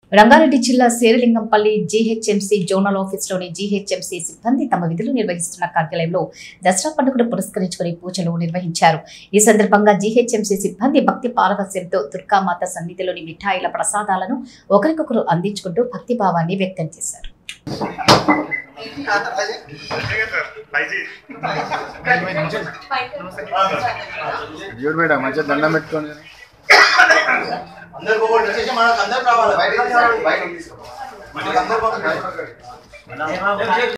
రంగారెడ్డి జిల్లా Serilingampally GHMC zonal ఆఫీస్లోని GHMC సిబ్బంది తమ విధులు నిర్వహిస్తున్న కార్యాలయంలో దసరా పండుగను పురస్కరించుకుని పూజలు నిర్వహించారు ఈ సందర్భంగా జీహెచ్ఎంసీ సిబ్బంది భక్తి పారవస్యంతో దుర్గామాత సన్నిధిలోని మిఠాయిల ప్రసాదాలను ఒకరికొకరు అందించుకుంటూ భక్తి భావాన్ని వ్యక్తం చేశారు చూడు మేడం మంచిగా దండం పెట్టుకొని అందరికి ఒకటి వచ్చేసి మనకు అందరికి రావాలి బయటకు తీసుకోవాలి. మనకు అందరికి ఒకటి.